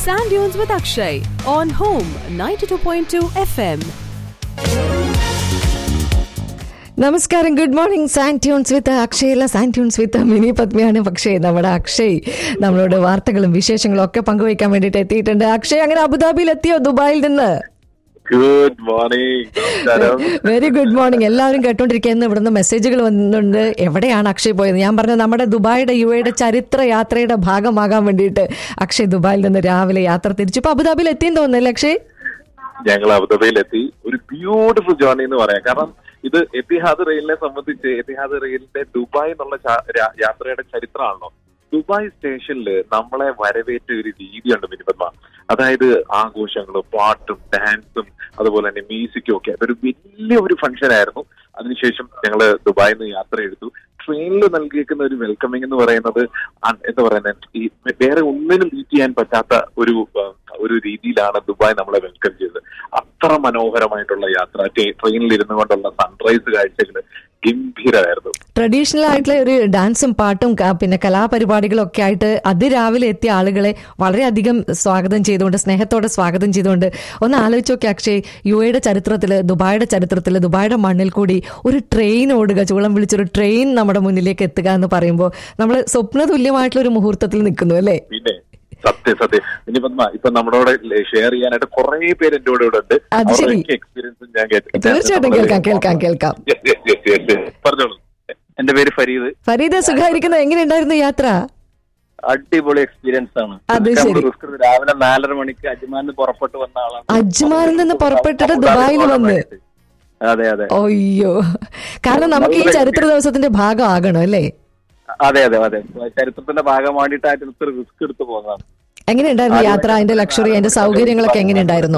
Sand Dunes with Akshay on Home 92.2 FM. നമസ്കാരം good morning sun tunes with അക്ഷയല്ല sun tunes with Mini പത്മയാണ് പക്ഷേ നമ്മുടെ അക്ഷയ് നമ്മളോട് വാർത്തകളും വിശേഷങ്ങളും ഒക്കെ പങ്കുവയ്ക്കാൻ വേണ്ടിയിട്ട് എത്തിയിട്ടുണ്ട് അക്ഷയ് അങ്ങനെ അബുദാബിയിൽ എത്തിയോ ദുബായിൽ നിന്ന് ഗുഡ് മോർണിംഗ് നമസ്കാരം വെരി ഗുഡ് മോർണിംഗ് എല്ലാവരും കേട്ടോണ്ടിരിക്കുന്ന ഇവിടുന്ന് മെസ്സേജുകൾ വന്നിട്ടുണ്ട് എവിടെയാണ് അക്ഷയ് പോയത് ഞാൻ പറഞ്ഞ നമ്മുടെ ദുബായിയുടെ യുവയുടെ ചരിത്ര യാത്രയുടെ ഭാഗമാകാൻ വേണ്ടിയിട്ട് അക്ഷയ് ദുബായിൽ നിന്ന് രാവിലെ യാത്ര തിരിച്ചു ഇപ്പൊ അബുദാബിയിൽ എത്തിയെന്ന് തോന്നുന്നല്ലേ അക്ഷയ് ഞങ്ങൾ അബുദാബിയിലെത്തി ഒരു ബ്യൂട്ടിഫുൾ ജേർണി എന്ന് പറയാം കാരണം ഇത് എത്തിഹാദ് റെയിലിനെ സംബന്ധിച്ച് എത്തിഹാദ് റെയിലിന്റെ ദുബായ് എന്നുള്ള ചാ- രാ- യാത്രയുടെ ചരിത്രമാണല്ലോ ദുബായ് സ്റ്റേഷനിൽ നമ്മളെ വരവേറ്റ ഒരു രീതിയുണ്ട് മിനിപത്മ അതായത് ആഘോഷങ്ങളും പാട്ടും ഡാൻസും അതുപോലെ തന്നെ മ്യൂസിക്കും ഒക്കെ അതൊരു വലിയ ഒരു ഫംഗ്ഷൻ ആയിരുന്നു അതിനുശേഷം ഞങ്ങൾ ദുബായിൽ നിന്ന് യാത്ര എടുത്തു ട്രെയിനിൽ നൽകിയേക്കുന്ന ഒരു വെൽക്കമിംഗ് എന്ന് പറയുന്നത് അ- എന്താ പറയുന്നത് ഈ വേറെ ഒന്നിനും ബീറ്റ് ചെയ്യാൻ പറ്റാത്ത ഒരു ആ, ഒരു രീതിയിലാണ് ദുബായ് നമ്മളെ വെൽക്കം ചെയ്തത് അത്ര മനോഹരമായിട്ടുള്ള യാത്ര ട്രെ- ട്രെയിനിൽ ഇരുന്നു കൊണ്ടുള്ള സൺറൈസ് കാഴ്ചകൾ ഗംഭീരമായിരുന്നു ട്രഡീഷണൽ ആയിട്ടുള്ള ഒരു ഡാൻസും പാട്ടും ക- പിന്നെ കലാപരിപാടികളും ഒക്കെ ആയിട്ട് അതിരാവിലെ എത്തിയ ആളുകളെ വളരെയധികം സ്വാഗതം ചെയ്തുകൊണ്ട് സ്നേഹത്തോടെ സ്വാഗതം ചെയ്തുകൊണ്ട് ഒന്ന് ആലോചിച്ച് നോക്കി അക്ഷയ് യു എയുടെ ചരിത്രത്തിൽ ദുബായുടെ ചരിത്രത്തിൽ ദുബായുടെ മണ്ണിൽ കൂടി ഒരു ട്രെയിൻ ഓടുക ചൂളം വിളിച്ചൊരു ട്രെയിൻ നമ്മുടെ മുന്നിലേക്ക് എത്തുക എന്ന് പറയുമ്പോൾ നമ്മൾ സ്വപ്ന തുല്യമായിട്ടുള്ള ഒരു മുഹൂർത്തത്തിൽ നിൽക്കുന്നു അല്ലേ പിന്നെ സത്യം സത്യം ഇനി പത്മ ഇപ്പൊ നമ്മളോട് ഷെയർ ചെയ്യാനായിട്ട് കുറെ പേര് എന്റെ കൂടെ ഇവിടെ ഉണ്ട് അത് ശരി. എക്സ്പീരിയൻസും ഞാൻ കേട്ടു തീർച്ചയായിട്ടും കേൾക്കാം കേൾക്കാം കേൾക്കാം Yes, yes, yes, yes, yes. പറഞ്ഞോളൂ എന്റെ പേര് ഫരീദ് ഫരീദ സുഖായിരിക്കുന്നത് എങ്ങനെയുണ്ടായിരുന്നു യാത്ര അടിപൊളി എക്സ്പീരിയൻസ് ആണ് അത് നമ്മൾ ശരി. റിസ്ക് എടുത്ത് രാവിലെ നാലര മണിക്ക് അജ്മാനിൽ പുറപ്പെട്ടു വന്ന ആളാണ് അജ്മാനിൽ നിന്ന് പുറപ്പെട്ടിട്ട് ദുബായിൽ വന്ന് അതെ അതെ അയ്യോ കാരണം നമുക്ക് ഈ ചരിത്ര ദിവസത്തിന്റെ ഭാഗമാകണം അല്ലേ അതെ അതെ അതെ ചരിത്രത്തിന്റെ ഭാഗമായിട്ട് ആ ചരിത്ര റിസ്ക് എടുത്ത് പോകുന്നതാണ് എങ്ങനെയുണ്ടായിരുന്നു യാത്ര അതിന്റെ ലക്ഷറി അതിന്റെ സൗകര്യങ്ങളൊക്കെ എങ്ങനെയുണ്ടായിരുന്നു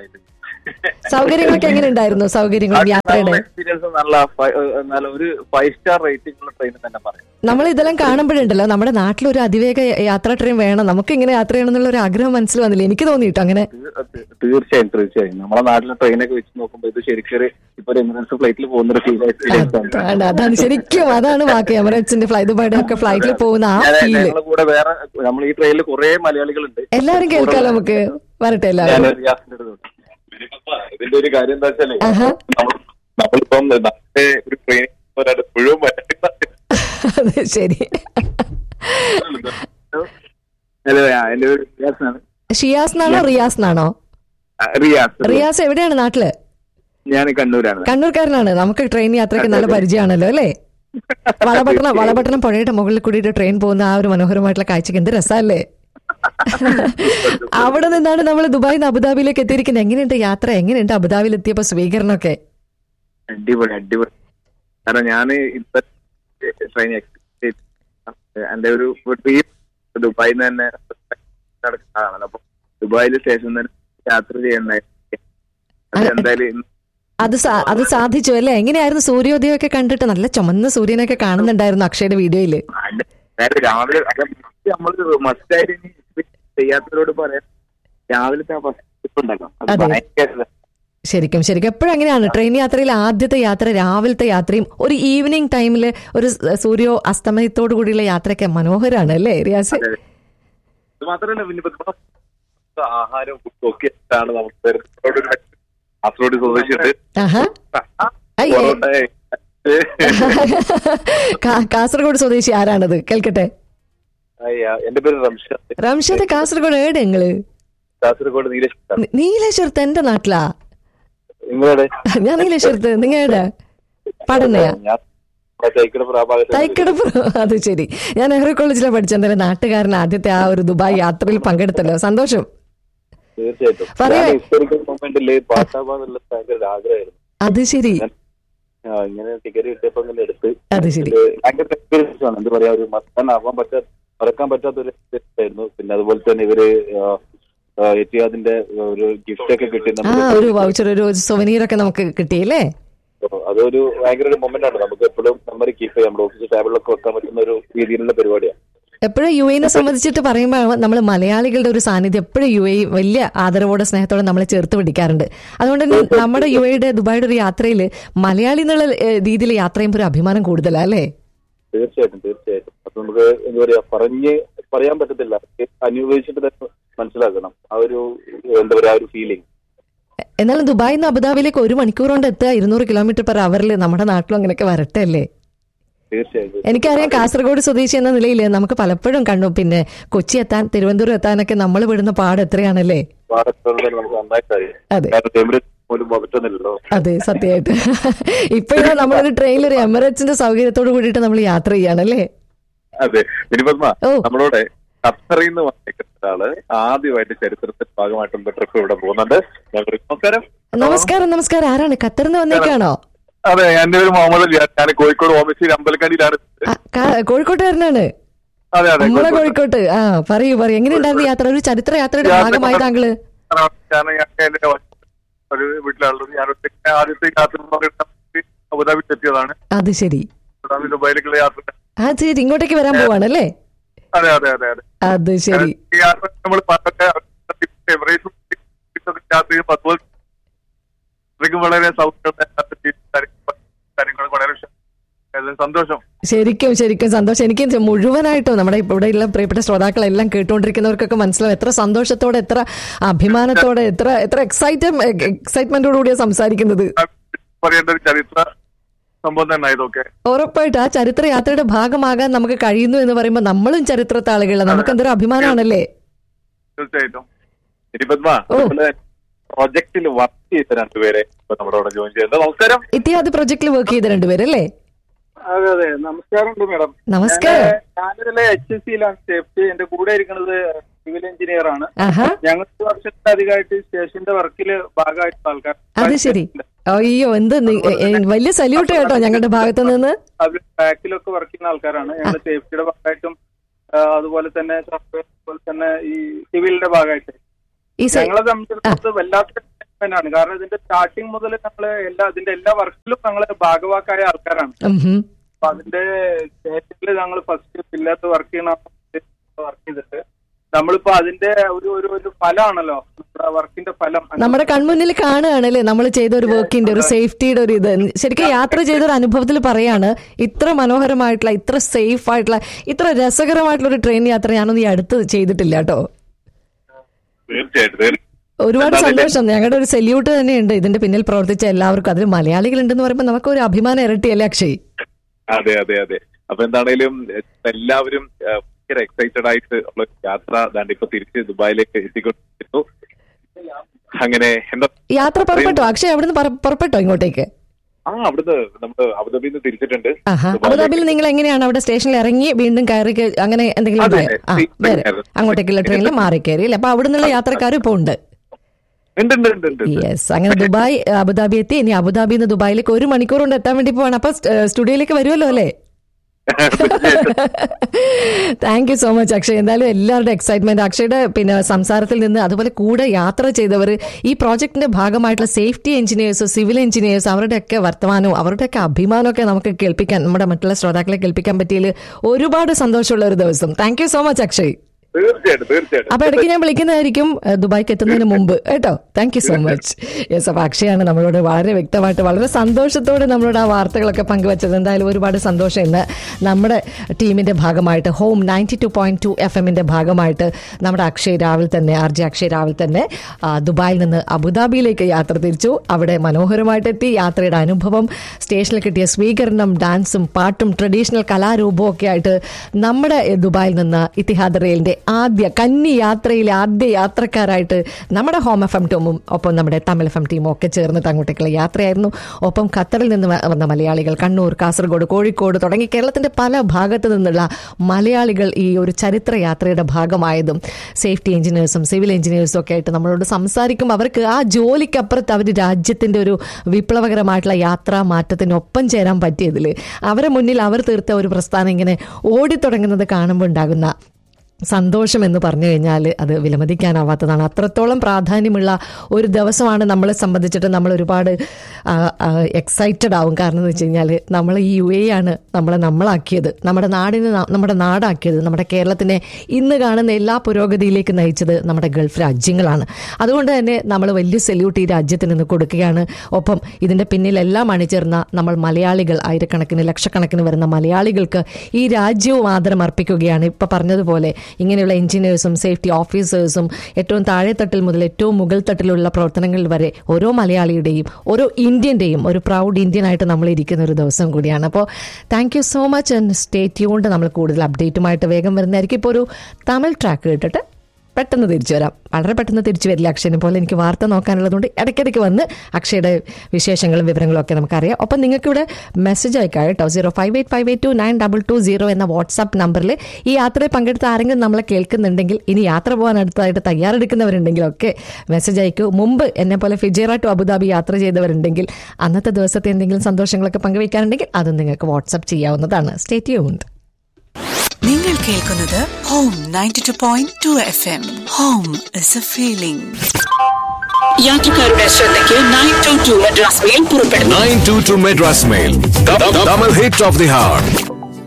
സൗകര്യങ്ങളൊക്കെ എങ്ങനെയുണ്ടായിരുന്നു സൗകര്യങ്ങളും യാത്രയുടെ എക്സ്പീരിയൻസ് നല്ല ഫൈ- ഏഹ് നല്ല ഒരു ഫൈവ് സ്റ്റാർ റേറ്റിംഗ് ഉള്ള ട്രെയിൻ തന്നെ പറയാം നമ്മൾ ഇതെല്ലാം കാണുമ്പോഴുണ്ടല്ലോ നമ്മുടെ നാട്ടിലൊരു അതിവേഗ യാത്രാ ട്രെയിൻ വേണം നമുക്ക് ഇങ്ങനെ യാത്ര ചെയ്യണം എന്നുള്ള ഒരു ആഗ്രഹം മനസ്സിൽ വന്നില്ല എനിക്ക് തോന്നിട്ടോ അങ്ങനെ തീർ- തീ- തീർച്ചയായും തീർച്ചയായും നമ്മളെ നാട്ടിലെ ട്രെയിനൊക്കെ വെച്ച് നോക്കുമ്പോൾ ഇത് ശരിക്കും ഒരു ഇപ്പൊ ഒരു എമിറേറ്റ്സ് ഫ്ലൈറ്റിൽ പോകുന്ന ഒരു ഫീൽ എക്സ്പീരിയൻസ് ആണ് അതാണ് അതാണ് ശരിക്കും അതാണ് ബാക്കി എമറേറ്റ്സിന്റെ ഫ്ലൈ ദുബായുടെ ഒക്കെ ഫ്ലൈറ്റിൽ പോകുന്ന ആ ഞാൻ- ഫീല് ഞങ്ങളെ കൂടെ വേറെ നമ്മൾ ഈ ട്രെയിനിൽ കുറെ മലയാളികളുണ്ട് എല്ലാരും കേൾക്കാം നമുക്ക് വരട്ടെ ഞാൻ എല്ലാവരും റിയാസിന്റെ അടുത്ത് വിട്ടു. ഇതിന്റെ ഒരു കാര്യം എന്താ വെച്ചാല് ആഹാ. നമ്മൾ- നമ്മളിപ്പം നാട്ടിലെ ഒരു ട്രെയിൻ മുഴുവൻ വരേണ്ട അത് ശരി ഹലോ ആ, എന്റെ പേര് റിയാസ് ആണ് ഷിയാസ് എന്നാണോ റിയാസ് എന്നാണോ ആ, റിയാസ് റിയാസ് എവിടെയാണ് നാട്ടില് ഞാൻ കണ്ണൂരാണ് കണ്ണൂർക്കാരനാണ് നമുക്ക് ട്രെയിൻ യാത്രയ്ക്ക് നല്ല പരിചയമാണല്ലോ അല്ലേ വളപട്ടണം വളപട്ടണം പുഴയുടെ മുകളിൽ കൂടിയിട്ട് ട്രെയിൻ പോകുന്ന ആ ഒരു മനോഹരമായിട്ടുള്ള കാഴ്ചക്ക് എന്ത് രസമല്ലേ അവിടെ നിന്നാണ് നമ്മൾ ദുബായിൽ നിന്ന് അബുദാബിയിലേക്ക് എത്തിയിരിക്കുന്നത് എങ്ങനെയുണ്ട് യാത്ര എങ്ങനെയുണ്ട് അബുദാബിയിൽ എത്തിയപ്പോ സ്വീകരണമൊക്കെ അടിപൊളി അടിപൊളി കാരണം ഞാൻ ഇപ്പൊ ട്രെയിൻ എന്റെ ഒരു ഡ്രീം ദുബായിൽ നിന്ന് തന്നെ നടക്കുന്നതാണ് അപ്പൊ ദുബായിലെ സ്റ്റേഷനിൽ നിന്ന് യാത്ര ചെയ്യണ്ടായി അത് എന്തായാലും ഇന്ന് അത് സാ- അത് സാധിച്ചു അല്ലേ എങ്ങനെയായിരുന്നു സൂര്യോദയം ഒക്കെ കണ്ടിട്ട് നല്ല ചുമന്ന സൂര്യനൊക്കെ കാണുന്നുണ്ടായിരുന്നു അക്ഷയുടെ വീഡിയോയില് അല്ല, അതായത് രാവിലെ നമ്മൾ മസ്റ്റായിട്ട് ഇനി ചെയ്യാത്തവരോട് പറയാം രാവിലത്തെ ആ ഫസ്റ്റ് ട്രിപ്പ് ഉണ്ടല്ലോ അത് അതെ. ഭയങ്കര ശരിക്കും ശരിക്കും എപ്പോഴും അങ്ങനെയാണ് ട്രെയിൻ യാത്രയിൽ ആദ്യത്തെ യാത്ര രാവിലത്തെ യാത്രയും ഒരു ഈവനിങ് ടൈമിൽ ഒരു സ് സൂര്യോ അസ്തമയത്തോടു കൂടിയുള്ള യാത്രയൊക്കെ മനോഹരമാണ് അല്ലേ റിയാസ് ഇത് മാത്രമല്ല പിന്നെ ഇപ്പൊ ആഹാരവും ഫുഡും ഒക്കെ ഇഷ്ടമാണ് നമുക്ക് കാസർഗോഡ് ഒരു കാസർഗോഡ് സ്വദേശിയുണ്ട് ആഹാ ഐ, ഏ. പൊറോട്ട, ഏ. കാ- കാസർഗോഡ് സ്വദേശി ആരാണത് കേൾക്കട്ടെ അയ്യ, എന്റെ പേര് റംഷാദ് റംഷദ് കാസർഗോഡ് എവിടെ നിങ്ങള് കാസർഗോഡ് നീലശ്വരം നി- നീലേശ്വരത്ത് എന്റെ നാട്ടിലാ നിങ്ങളുടെ ഞാൻ നീലേശ്വരത്ത് നിങ്ങൾ എവിടെ പഠനയാ ഞാൻ തൈക്കട പ്രാഭാഗത്ത് തൈക്കടപ്പ് അത് ശരി ഞാൻ നെഹ്റു കോളേജിലാണ് പഠിച്ചത് എന്തായാലും നാട്ടുകാരൻ ആദ്യത്തെ ആ ഒരു ദുബായ് യാത്രയിൽ പങ്കെടുത്തല്ലോ സന്തോഷം തീർച്ചയായിട്ടും പറയൂ. ഞാൻ ഹിസ്റ്റോറിക്കൽ മൊമെന്റില് പാസ്സാവാന്നുള്ള ഭയങ്കര ഒരു ആഗ്രഹമായിരുന്നു അത് ശരി ആ, ഇങ്ങനെ ടിക്കറ്റ് കിട്ടിയപ്പോ ഇങ്ങനെ എടുത്ത് അത് ശരി ഇത് ഭയങ്കര എക്സ്പീരിയൻസ് ആണ് എന്താ പറയാ ഒരു മറക്കാൻ ആവാൻ പറ്റാത്ത മറക്കാൻ പറ്റാത്ത ഒരു experience ആയിരുന്നു പിന്നെ അതുപോലെ തന്നെ ഇവര് എത്തിയാദിന്റെ ഒരു ഗിഫ്റ്റ് ഒക്കെ കിട്ടി ആ നമുക്ക് ഒരു വൗച്ചർ ഒരു സൊവനീർ ഒക്കെ നമുക്ക് കിട്ടിയില്ലേ അപ്പൊ അതൊരു ഭയങ്കര ഒരു മൊമെന്റ് ആണ് നമുക്ക് എപ്പോഴും മെമ്മറി കീപ്പ് ചെയ്യാം നമ്മുടെ ഓഫീസ് ടേബിളിലൊക്കെ വെക്കാൻ പറ്റുന്ന ഒരു രീതിയിലുള്ള പരിപാടിയാണ് എപ്പോഴും യു എനെ സംബന്ധിച്ചിട്ട് പറയുമ്പോൾ നമ്മൾ മലയാളികളുടെ ഒരു സാന്നിധ്യം എപ്പോഴും യു എ വലിയ ആദരവോടെ സ്നേഹത്തോടെ നമ്മളെ ചേർത്ത് പിടിക്കാറുണ്ട് അതുകൊണ്ട് തന്നെ നമ്മുടെ യു എയുടെ ദുബായുടെ ഒരു യാത്രയിൽ മലയാളി എന്നുള്ള ഏഹ്, രീതിയിൽ യാത്ര ചെയ്യുമ്പോൾ ഒരു അഭിമാനം കൂടുതലാ അല്ലേ തീർച്ചയായിട്ടും തീർച്ചയായിട്ടും അപ്പൊ നമുക്ക് എന്താ പറയാ പറഞ്ഞ് പറയാൻ പറ്റത്തില്ല അനുഭവിച്ചിട്ട് തന്നെ മനസ്സിലാക്കണം ആ ഒരു എന്താ പറയാ ആ ഒരു ഫീലിംഗ് എന്നാലും ദുബായിൽ നിന്ന് അബുദാബിയിലേക്ക് ഒരു മണിക്കൂർ കൊണ്ട് എത്തുക ഇരുന്നൂറ് കിലോമീറ്റർ പെർ അവറിൽ നമ്മുടെ നാട്ടിലും അങ്ങനെയൊക്കെ വരട്ടെ അല്ലേ തീർച്ചയായും എനിക്കറിയാം കാസർഗോഡ് സ്വദേശി എന്ന നിലയിൽ നമുക്ക് പലപ്പോഴും കണ്ടു പിന്നെ കൊച്ചി എത്താൻ തിരുവനന്തപുരം എത്താനൊക്കെ നമ്മൾ വിടുന്ന പാട് എത്രയാണല്ലേ ഭാരതത്തോടെ നമുക്ക് നന്നായിട്ട് അറിയാം അതെ. കാരണം എമിറേറ്റ്സ് പോലും പോകാൻ പറ്റുന്നില്ലല്ലോ അതെ സത്യമായിട്ട് ഇപ്പോഴും നമ്മളൊരു ട്രെയിനിൽ ഒരു എമിറേറ്റ്സിന്റെ സൗകര്യത്തോട് കൂടിയിട്ട് നമ്മൾ യാത്ര ചെയ്യാണല്ലേ അതെ മിനിപത്മ ഓ. നമ്മളോട് ഖത്തറിൽ നിന്ന് വന്നേക്കുന്ന ഒരാള് ആദ്യമായിട്ട് ചരിത്രത്തിന്റെ ഭാഗമായിട്ടുള്ള ട്രിപ്പ് ഇവിടെ പോകുന്നുണ്ട് ഞാൻ പറയും, നമസ്കാരം നമസ്കാരം നമസ്കാരം ആരാണ് ഖത്തറിന്ന് വന്നേക്കാണോ അതെ എന്റെ പേര് മുഹമ്മദ് അലി ഞാൻ കോഴിക്കോട് ഓമശ്ശേരി അമ്പലക്കണ്ടിയിലാണ് ആ, കാ- കോഴിക്കോട്ടുകാരനാണ് അതെ അതെ നമ്മളെ കോഴിക്കോട്. കോഴിക്കോട്ട് ആ പറയൂ പറയൂ എങ്ങനെയുണ്ടായിരുന്നു യാത്ര ഒരു ചരിത്ര യാത്രയുടെ യാത്ര ഭാഗമായി താങ്കള് കാരണം ഞാൻ എന്റെ ഒരു വീട്ടിലുള്ളത് ഞാൻ ഒറ്റയ്ക്ക് ആദ്യത്തെ യാത്ര എന്ന് പറയുന്നത് അബുദാബിയിൽ എത്തിയതാണ് അത് ശരി അബുദാബി ദുബായിലേക്കുള്ള യാത്ര ആ ശരി ഇങ്ങോട്ടേക്ക് വരാൻ പോവാണല്ലേ അതെ അതെ അതെ അതെ അത് ശരി ഈ യാത്ര നമ്മൾ പണ്ടൊക്കെ എമിറേറ്റ്സും ഒക്കെ യാത്ര ചെയ്യുമ്പോൾ അതുപോലെ അത്രയ്ക്കും വളരെ സൗകര്യം കാര്യങ്ങൾ വളരെ ഉഷ- ഏതായാലും സന്തോഷം ശരിക്കും ശരിക്കും സന്തോഷം എനിക്ക് ഇത് മുഴുവനായിട്ടും നമ്മുടെ ഇവിടെയുള്ള പ്രിയപ്പെട്ട ശ്രോതാക്കളെല്ലാം കേട്ടുകൊണ്ടിരിക്കുന്നവർക്കൊക്കെ മനസ്സിലാവും എത്ര സന്തോഷത്തോടെ എത്ര അഭിമാനത്തോടെ എത്ര എത്ര എക്സൈറ്റ് എക്സൈറ്റ്മെന്റോട് കൂടിയാണ് സംസാരിക്കുന്നത് പറയേണ്ട ഒരു ചരിത്ര സംഭവം തന്നെ ഇതൊക്കെ ഉറപ്പായിട്ട് ആ ചരിത്ര യാത്രയുടെ ഭാഗമാകാൻ നമുക്ക് കഴിയുന്നു എന്ന് പറയുമ്പോൾ നമ്മളും ചരിത്രത്തെ ആളുകളാണ് നമുക്ക് എന്തൊരു അഭിമാനമാണല്ലേ തീർച്ചയായിട്ടും ഇനി പത്മ ഓ. പ്രൊജക്ടിൽ വർക്ക് ചെയ്ത രണ്ടുപേരെ ഇപ്പൊ നമ്മുടെ അവിടെ ജോയിൻ ചെയ്യുന്നത് നമസ്കാരം ഇത്തിഹാദ് പ്രൊജക്ടിൽ വർക്ക് ചെയ്ത രണ്ടുപേരല്ലേ അതെ അതെ നമസ്കാരമുണ്ട് മാഡം നമസ്കാരം ഞാനിതിലെ എച്ച് എസ് സിയിലാണ് സേഫ്റ്റി എന്റെ കൂടെ ഇരിക്കുന്നത് സിവിൽ എഞ്ചിനീയർ ആണ് ആഹാ ഞങ്ങൾക്ക് വർഷത്തിലധികമായിട്ട് സ്റ്റേഷന്റെ വർക്കില് ഭാഗമായിട്ടുള്ള ആൾക്കാർ അത് ശരി അയ്യോ എന്ത് നി- എ- എ- വലിയ സല്യൂട്ട് കേട്ടോ ഞങ്ങളുടെ ഭാഗത്ത് നിന്ന് അത് ബാക്കിലൊക്കെ വർക്ക് ചെയ്യുന്ന ആൾക്കാരാണ് ഞങ്ങൾ സേഫ്റ്റിയുടെ ഭാഗമായിട്ടും ആ, അതുപോലെ തന്നെ സോഫ്റ്റ്വെയർ അതുപോലെ തന്നെ ഈ സിവിലിന്റെ ഭാഗമായിട്ട് ഈ സ- ഞങ്ങളെ സംബന്ധിച്ചിടത്തോളം വല്ലാത്ത excitement ആണ് കാരണം ഇതിന്റെ സ്റ്റാർട്ടിങ് മുതൽ ഞങ്ങള് എല്ലാ ഇതിന്റെ എല്ലാ വർക്കിലും ഞങ്ങള് ഭാഗവാക്കായ ആൾക്കാരാണ് ഉം ഹും. അപ്പൊ അതിന്റെ സ്റ്റേറ്റിൽ ഞങ്ങൾ ഫസ്റ്റ് പില്ലത്ത് വർക്ക് ചെയ്യണ വർക്ക് ചെയ്തിട്ട് നമ്മളിപ്പോ അതിന്റെ ഒരു ഒരു ഒരു ഫലമാണല്ലോ നമ്മുടെ വർക്കിന്റെ ഫലം നമ്മുടെ കൺമുന്നിൽ കാണുകയാണല്ലേ നമ്മൾ ചെയ്ത ഒരു വർക്കിന്റെ ഒരു സേഫ്റ്റിയുടെ ഒരു ഇത് ശരിക്കും യാത്ര ചെയ്ത ഒരു അനുഭവത്തിൽ പറയാണ് ഇത്ര മനോഹരമായിട്ടുള്ള ഇത്ര സേഫ് ആയിട്ടുള്ള ഇത്ര രസകരമായിട്ടുള്ള ഒരു ട്രെയിൻ യാത്ര ഞാനൊന്നും ഈ അടുത്ത് ചെയ്തിട്ടില്ല കേട്ടോ തീർച്ചയായിട്ടും തീർച്ചയായിട്ടും ഒരുപാട് എന്താ അതിന്റെ- സന്തോഷം ഞങ്ങളുടെ ഒരു സല്യൂട്ട് തന്നെയുണ്ട് ഇതിന്റെ പിന്നിൽ പ്രവർത്തിച്ച എല്ലാവർക്കും അതിൽ മലയാളികൾ ഉണ്ടെന്ന് പറയുമ്പോൾ നമുക്ക് ഒരു അഭിമാനം ഇരട്ടിയല്ലേ അക്ഷയ് അതെ അതെ അതെ അപ്പൊ എന്താണേലും എ- എല്ലാവരും ഏഹ്, ഭയങ്കര എക്സൈറ്റഡ് ആയിട്ട് ഉള്ള ഒരു യാത്ര ദാണ്ട് ഇപ്പൊ തിരിച്ച് ദുബായിലേക്ക് എത്തിക്കൊണ്ടിരിക്കുന്നു അങ്ങനെ എന്താ യാത്ര പുറപ്പെട്ടോ അക്ഷയ് അവിടുന്ന് പറ- പുറപ്പെട്ടോ ഇങ്ങോട്ടേക്ക് ആ അവിടുന്ന് നമ്മള് അബുദാബിയിൽ നിന്ന് തിരിച്ചിട്ടുണ്ട് ആഹാ ദുബായിലേക്ക്. അബുദാബിയിൽ നിങ്ങൾ എങ്ങനെയാണ് അവിടെ സ്റ്റേഷനിൽ ഇറങ്ങി വീണ്ടും കയറി കേ- അങ്ങനെ എന്തെങ്കിലും അതെ, ഉണ്ടായോ? ആ ട്രെയിൻ വേറെ കയറി. അങ്ങോട്ടേക്കുള്ള ട്രെയിനിൽ മാറി കയറി അല്ലേ അപ്പൊ അവിടെ നിന്നുള്ള യാത്രക്കാരും ഇപ്പൊ ഉണ്ട് ഉണ്ട് ഉണ്ട് ഉണ്ട് ഉണ്ട് ഉണ്ട്. യെസ് അങ്ങനെ ദുബായ് അബുദാബി എത്തി ഇനി അബുദാബിയിൽ നിന്ന് ദുബായിലേക്ക് ഒരു മണിക്കൂർ കൊണ്ട് എത്താൻ വേണ്ടി പോവാണ് അപ്പൊ സ്റ്റ്- സ്റ്റുഡിയോയിലേക്ക് വരുമല്ലോ അല്ലേ thank you so much Akshay എന്തായാലും എല്ലാവരുടെ എക്സൈറ്റ്മെന്റ് അക്ഷയുടെ പിന്നെ സംസാരത്തിൽ നിന്ന് അതുപോലെ കൂടെ യാത്ര ചെയ്തവർ ഈ പ്രോജക്ടിന്റെ ഭാഗമായിട്ടുള്ള സേഫ്റ്റി എഞ്ചിനീയേഴ്സ് സിവിൽ എഞ്ചിനീയേഴ്സ് അവരുടെയൊക്കെ വർത്തമാനവും അവരുടെയൊക്കെ അഭിമാനമൊക്കെ നമുക്ക് കേൾപ്പിക്കാൻ നമ്മുടെ മറ്റുള്ള ശ്രോതാക്കളെ കേൾപ്പിക്കാൻ പറ്റിയതിൽ ഒരുപാട് സന്തോഷമുള്ള ഒരു ദിവസം thank you so much Akshay തീർച്ചയായിട്ടും തീർച്ചയായിട്ടും അപ്പൊ ഇടയ്ക്ക് ഞാൻ വിളിക്കുന്നതായിരിക്കും ഏഹ്, ദുബായ്ക്ക് എത്തുന്നതിന് മുമ്പ് കേട്ടോ thank you so much yes അപ്പൊ അക്ഷയാണ് നമ്മളോട് വളരെ വ്യക്തമായിട്ട് വളരെ സന്തോഷത്തോടെ നമ്മളോട് ആ വാർത്തകളൊക്കെ പങ്കുവച്ചത് എന്തായാലും ഒരുപാട് സന്തോഷം ഇന്ന് നമ്മുടെ ടീമിന്റെ ഭാഗമായിട്ട് home ninety two point two F എമ്മിന്റെ ഭാഗമായിട്ട് നമ്മുടെ അക്ഷയ് രാവിലെ തന്നെ ആർ ജെ അക്ഷയ് രാവിലെ തന്നെ ആ, ദുബായിൽ നിന്ന് അബുദാബിയിലേക്ക് യാത്ര തിരിച്ചു അവിടെ മനോഹരമായിട്ട് എത്തി യാത്രയുടെ അനുഭവം സ്റ്റേഷനിൽ കിട്ടിയ സ്വീകരണം ഡാൻസും പാട്ടും ട്രഡീഷണൽ കലാരൂപവും ഒക്കെ ആയിട്ട് നമ്മുടെ ഏഹ്, ദുബായിൽ നിന്ന് ഇത്തിഹാദ് റെയിലിന്റെ ആദ്യ കന്നി യാത്രയിലെ ആദ്യ യാത്രക്കാരായിട്ട് നമ്മുടെ ഹോം എഫ് എം ടീമും ഒപ്പം നമ്മുടെ തമിഴ് എഫ് എം ടീമും ഒക്കെ ചേർന്നിട്ട് അങ്ങോട്ടേക്കുള്ള യാത്രയായിരുന്നു ഒപ്പം ഖത്തറിൽ നിന്ന് വ- വന്ന മലയാളികൾ കണ്ണൂർ കാസർഗോഡ് കോഴിക്കോട് തുടങ്ങി കേരളത്തിന്റെ പല ഭാഗത്തു നിന്നുള്ള മലയാളികൾ ഈ ഒരു ചരിത്ര യാത്രയുടെ ഭാഗമായതും സേഫ്റ്റി എഞ്ചിനീയേഴ്സും സിവിൽ എഞ്ചിനീയേഴ്സും ഒക്കെ ആയിട്ട് നമ്മളോട് സംസാരിക്കും അവർക്ക് ആ ജോലിക്കപ്പുറത്ത് അവർ രാജ്യത്തിന്റെ ഒരു വിപ്ലവകരമായിട്ടുള്ള യാത്രാ മാറ്റത്തിനൊപ്പം ചേരാൻ പറ്റിയതിൽ അവരെ മുന്നിൽ അവർ തീർത്ത ഒരു പ്രസ്ഥാനം ഇങ്ങനെ ഓടിത്തുടങ്ങുന്നത് കാണുമ്പോൾ ഉണ്ടാകുന്ന സന്തോഷം എന്ന് പറഞ്ഞു കഴിഞ്ഞാൽ അത് വിലമതിക്കാനാവാത്തതാണ് അത്രത്തോളം പ്രാധാന്യമുള്ള ഒരു ദിവസമാണ് നമ്മളെ സംബന്ധിച്ചിട്ട് നമ്മൾ ഒരുപാട് എക്സൈറ്റഡ് ആവും കാരണം എന്ന് വെച്ച് കഴിഞ്ഞാൽ നമ്മൾ ഈ യു എ ആണ് നമ്മളെ നമ്മളാക്കിയത് നമ്മുടെ നാടിനെ ന- നമ്മുടെ നാടാക്കിയത് നമ്മുടെ കേരളത്തിനെ ഇന്ന് കാണുന്ന എല്ലാ പുരോഗതിയിലേക്ക് നയിച്ചത് നമ്മുടെ ഗൾഫ് രാജ്യങ്ങളാണ് അതുകൊണ്ട് തന്നെ നമ്മൾ വലിയ സല്യൂട്ട് ഈ രാജ്യത്തിന് ഇന്ന് കൊടുക്കുകയാണ് ഒപ്പം ഇതിന്റെ പിന്നിലെല്ലാം അണിചേർന്ന നമ്മൾ മലയാളികൾ ആയിരക്കണക്കിന് ലക്ഷക്കണക്കിന് വരുന്ന മലയാളികൾക്ക് ഈ രാജ്യവും ആദരം അർപ്പിക്കുകയാണ് ഇപ്പൊ പറഞ്ഞതുപോലെ ഇങ്ങനെയുള്ള എഞ്ചിനീയേഴ്സും സേഫ്റ്റി ഓഫീസേഴ്സും ഏറ്റവും താഴെത്തട്ടിൽ മുതൽ ഏറ്റവും മുകൾ തട്ടിലുള്ള പ്രവർത്തനങ്ങളിൽ വരെ ഓരോ മലയാളിയുടെയും ഓരോ ഇന്ത്യൻ്റെയും ഒരു പ്രൗഡ് ഇന്ത്യൻ ആയിട്ട് നമ്മൾ ഇരിക്കുന്ന ഒരു ദിവസം കൂടിയാണ് അപ്പോൾ thank you so much and stay tuned നമ്മൾ കൂടുതൽ അപ്ഡേറ്റുമായിട്ട് വേഗം വരുന്നതായിരിക്കും ഇപ്പോൾ ഒരു തമിഴ് ട്രാക്ക് കേട്ടിട്ട് പെട്ടെന്ന് തിരിച്ചു വരാം വളരെ പെട്ടെന്ന് തിരിച്ചു വരില്ല അക്ഷയനെ പോലെ എനിക്ക് വാർത്ത നോക്കാനുള്ളതുകൊണ്ട് ഇടയ്ക്കിടയ്ക്ക് വന്ന് അക്ഷയുടെ വിശേഷങ്ങളും വിവരങ്ങളും ഒക്കെ നമുക്കറിയാം ഒപ്പം നിങ്ങൾക്ക് ഇവിടെ മെസ്സേജ് അയക്കാം കേട്ടോ zero five eight five eight two nine double two zero എന്ന വാട്സാപ്പ് നമ്പറിൽ ഈ യാത്രയിൽ പങ്കെടുത്ത ആരെങ്കിലും നമ്മളെ കേൾക്കുന്നുണ്ടെങ്കിൽ ഇനി യാത്ര പോകാൻ അടുത്തതായിട്ട് തയ്യാറെടുക്കുന്നവരുണ്ടെങ്കിൽ ഒക്കെ മെസ്സേജ് അയക്കൂ മുമ്പ് എന്നെ പോലെ ഫിജേറ ടു അബുദാബി യാത്ര ചെയ്തവരുണ്ടെങ്കിൽ അന്നത്തെ ദിവസത്തെ എന്തെങ്കിലും സന്തോഷങ്ങളൊക്കെ പങ്കുവയ്ക്കാനുണ്ടെങ്കിൽ അതും നിങ്ങൾക്ക് വാട്സാപ്പ് ചെയ്യാവുന്നതാണ് സ്റ്റേറ്റ് ഉണ്ട് നിങ്ങൾ കേൾക്കുന്നത് home ninety two point two F M home is a feeling യാത്രക്കാരുടെ ശ്രദ്ധയ്ക്ക് nine two two Madras mail പുറപ്പെടുന്നു 922 Madras Mail. The, the, double hit of the heart.